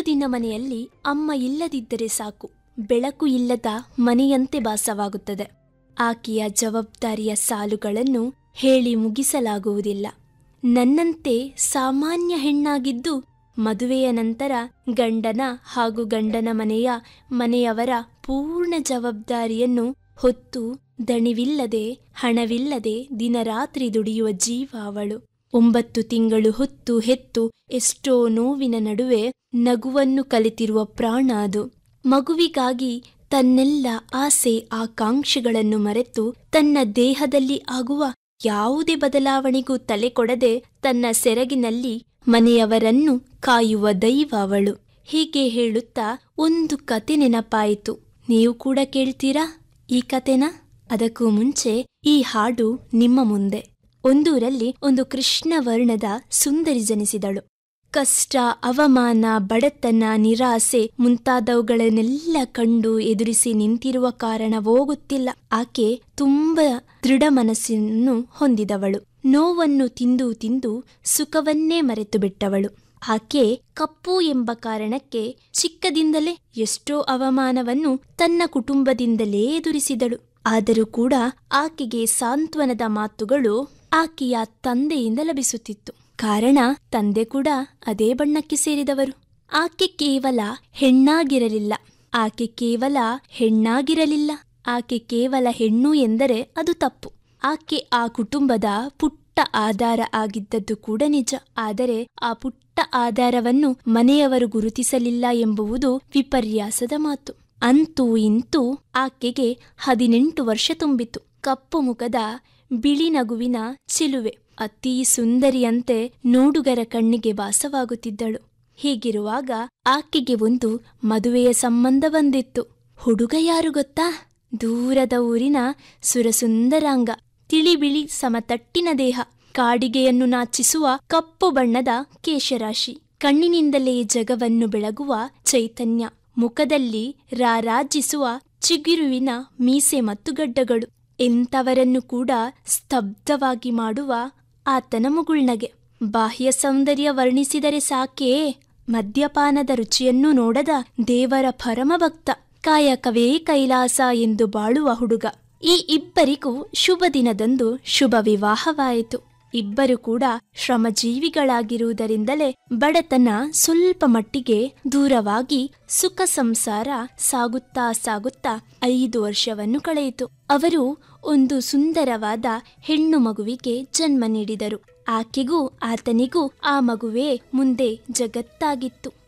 ದಿನ ಮನೆಯಲ್ಲಿ ಅಮ್ಮ ಇಲ್ಲದಿದ್ದರೆ ಸಾಕು ಬೆಳಕು ಇಲ್ಲದ ಮನೆಯಂತೆ ಭಾಸವಾಗುತ್ತದೆ ಆಕೆಯ ಜವಾಬ್ದಾರಿಯ ಸಾಲುಗಳನ್ನು ಹೇಳಿ ಮುಗಿಸಲಾಗುವುದಿಲ್ಲ ನನ್ನಂತೆ ಸಾಮಾನ್ಯ ಹೆಣ್ಣಾಗಿದ್ದು ಮದುವೆಯ ನಂತರ ಗಂಡನ ಹಾಗೂ ಗಂಡನ ಮನೆಯ ಮನೆಯವರ ಪೂರ್ಣ ಜವಾಬ್ದಾರಿಯನ್ನು ಹೊತ್ತು ದಣಿವಿಲ್ಲದೆ ಹಣವಿಲ್ಲದೆ ದಿನರಾತ್ರಿ ದುಡಿಯುವ ಜೀವ ಅವಳು ಒಂಬತ್ತು ತಿಂಗಳು ಹೊತ್ತು ಹೆತ್ತು ಎಷ್ಟೋ ನೋವಿನ ನಡುವೆ ನಗುವನ್ನು ಕಲಿತಿರುವ ಪ್ರಾಣ ಅದು ಮಗುವಿಗಾಗಿ ತನ್ನೆಲ್ಲ ಆಸೆ ಆಕಾಂಕ್ಷೆಗಳನ್ನು ಮರೆತು ತನ್ನ ದೇಹದಲ್ಲಿ ಆಗುವ ಯಾವುದೇ ಬದಲಾವಣೆಗೂ ತಲೆ ಕೊಡದೆ ತನ್ನ ಸೆರಗಿನಲ್ಲಿ ಮನೆಯವರನ್ನು ಕಾಯುವ ದೈವ ಅವಳು ಹೀಗೆ ಹೇಳುತ್ತಾ ಒಂದು ಕತೆ ನೆನಪಾಯಿತು ನೀವು ಕೂಡ ಕೇಳ್ತೀರಾ ಈ ಕತೆನ ಅದಕ್ಕೂ ಮುಂಚೆ ಈ ಹಾಡು ನಿಮ್ಮ ಮುಂದೆ ಒಂದೂರಲ್ಲಿ ಒಂದು ಕೃಷ್ಣ ವರ್ಣದ ಸುಂದರಿ ಜನಿಸಿದಳು ಕಷ್ಟ ಅವಮಾನ ಬಡತನ ನಿರಾಸೆ ಮುಂತಾದವುಗಳನ್ನೆಲ್ಲ ಕಂಡು ಎದುರಿಸಿ ನಿಂತಿರುವ ಕಾರಣವೋ ಗೊತ್ತಿಲ್ಲ ಆಕೆ ತುಂಬ ದೃಢ ಮನಸ್ಸನ್ನು ಹೊಂದಿದವಳು ನೋವನ್ನು ತಿಂದು ತಿಂದು ಸುಖವನ್ನೇ ಮರೆತು ಬಿಟ್ಟವಳು ಆಕೆ ಕಪ್ಪು ಎಂಬ ಕಾರಣಕ್ಕೆ ಚಿಕ್ಕದಿಂದಲೇ ಎಷ್ಟೋ ಅವಮಾನವನ್ನು ತನ್ನ ಕುಟುಂಬದಿಂದಲೇ ಎದುರಿಸಿದಳು ಆದರೂ ಕೂಡ ಆಕೆಗೆ ಸಾಂತ್ವನದ ಮಾತುಗಳು ಆಕೆಯ ತಂದೆಯಿಂದ ಲಭಿಸುತ್ತಿತ್ತು ಕಾರಣ ತಂದೆ ಕೂಡ ಅದೇ ಬಣ್ಣಕ್ಕೆ ಸೇರಿದವರು ಆಕೆ ಕೇವಲ ಹೆಣ್ಣಾಗಿರಲಿಲ್ಲ ಆಕೆ ಕೇವಲ ಹೆಣ್ಣಾಗಿರಲಿಲ್ಲ ಆಕೆ ಕೇವಲ ಹೆಣ್ಣು ಎಂದರೆ ಅದು ತಪ್ಪು ಆಕೆ ಆ ಕುಟುಂಬದ ಪುಟ್ಟ ಆಧಾರ ಆಗಿದ್ದದ್ದು ಕೂಡ ನಿಜ ಆದರೆ ಆ ಪುಟ್ಟ ಆಧಾರವನ್ನು ಮನೆಯವರು ಗುರುತಿಸಲಿಲ್ಲ ಎಂಬುವುದು ವಿಪರ್ಯಾಸದ ಮಾತು ಅಂತೂ ಇಂತೂ ಆಕೆಗೆ ಹದಿನೆಂಟು ವರ್ಷ ತುಂಬಿತು ಕಪ್ಪು ಮುಖದ ಬಿಳಿ ನಗುವಿನ ಚಿಲುವೆ ಅತೀ ಸುಂದರಿಯಂತೆ ನೋಡುಗರ ಕಣ್ಣಿಗೆ ಭಾಸವಾಗುತ್ತಿದ್ದಳು ಹೀಗಿರುವಾಗ ಆಕೆಗೆ ಒಂದು ಮದುವೆಯ ಸಂಬಂಧ ಬಂದಿತ್ತು ಹುಡುಗ ಯಾರು ಗೊತ್ತಾ ದೂರದ ಊರಿನ ಸುರಸುಂದರಾಂಗ ತಿಳಿ ಬಿಳಿ ಸಮತಟ್ಟಿನ ದೇಹ ಕಾಡಿಗೆಯನ್ನು ನಾಚಿಸುವ ಕಪ್ಪು ಬಣ್ಣದ ಕೇಶರಾಶಿ ಕಣ್ಣಿನಿಂದಲೇ ಜಗವನ್ನು ಬೆಳಗುವ ಚೈತನ್ಯ ಮುಖದಲ್ಲಿ ರಾರಾಜಿಸುವ ಚಿಗುರುವಿನ ಮೀಸೆ ಮತ್ತು ಗಡ್ಡಗಳು ಎಂಥವರನ್ನು ಕೂಡ ಸ್ತಬ್ಧವಾಗಿ ಮಾಡುವ ಆತನ ಮುಗುಳ್ನಗೆ ಬಾಹ್ಯ ಸೌಂದರ್ಯ ವರ್ಣಿಸಿದರೆ ಸಾಕೇ ಮದ್ಯಪಾನದ ರುಚಿಯನ್ನು ನೋಡದ ದೇವರ ಪರಮಭಕ್ತ ಕಾಯಕವೇ ಕೈಲಾಸ ಎಂದು ಬಾಳುವ ಹುಡುಗ ಈ ಇಬ್ಬರಿಗೂ ಶುಭ ದಿನದಂದು ಶುಭ ವಿವಾಹವಾಯಿತು ಇಬ್ಬರು ಕೂಡ ಶ್ರಮಜೀವಿಗಳಾಗಿರುವುದರಿಂದಲೇ ಬಡತನ ಸ್ವಲ್ಪ ಮಟ್ಟಿಗೆ ದೂರವಾಗಿ ಸುಖ ಸಂಸಾರ ಸಾಗುತ್ತಾ ಸಾಗುತ್ತಾ ಐದು ವರ್ಷವನ್ನು ಕಳೆಯಿತು ಅವರು ಒಂದು ಸುಂದರವಾದ ಹೆಣ್ಣು ಮಗುವಿಗೆ ಜನ್ಮ ನೀಡಿದರು ಆಕೆಗೂ ಆತನಿಗೂ ಆ ಮಗುವೇ ಮುಂದೆ ಜಗತ್ತಾಗಿತ್ತು